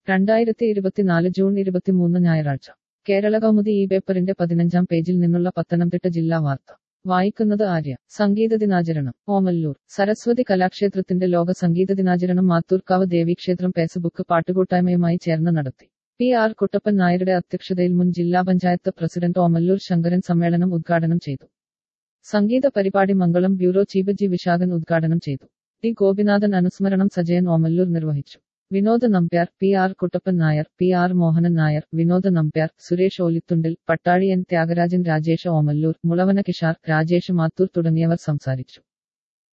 രണ്ടായിരത്തി ഇരുപത്തിനാല് ജൂൺ ഇരുപത്തിമൂന്ന് ഞായറാഴ്ച കേരള കൗമുദി ഈ പേപ്പറിന്റെ പതിനഞ്ചാം പേജിൽ നിന്നുള്ള പത്തനംതിട്ട ജില്ലാ വാർത്ത വായിക്കുന്നത് ആര്യ സംഗീത ദിനാചരണം ഓമല്ലൂർ സരസ്വതി കലാക്ഷേത്രത്തിന്റെ ലോക സംഗീത ദിനാചരണം മാത്തൂർക്കാവ് ദേവീക്ഷേത്രം ഫേസ്ബുക്ക് പാട്ടുകൂട്ടായ്മയുമായി ചേർന്ന് നടത്തി പി ആർ കുട്ടപ്പൻ നായരുടെ അധ്യക്ഷതയിൽ മുൻ ജില്ലാ പഞ്ചായത്ത് പ്രസിഡന്റ് ഓമല്ലൂർ ശങ്കരൻ സമ്മേളനം ഉദ്ഘാടനം ചെയ്തു സംഗീത പരിപാടി Mangalam bureau chief G Visakhan ഉദ്ഘാടനം ചെയ്തു ടി ഗോപിനാഥൻ അനുസ്മരണം സജയൻ ഓമല്ലൂർ നിർവഹിച്ചു Vinod Nambiar P R Kuttappan Nair P R Mohanan Nair Vinod Nambiar Suresh ഓലിത്തുണ്ടിൽ പട്ടാഴി എൻ ത്യാഗരാജൻ രാജേഷ് ഓമല്ലൂർ മുളവന കിഷാർ രാജേഷ് മാത്തൂർ തുടങ്ങിയവർ സംസാരിച്ചു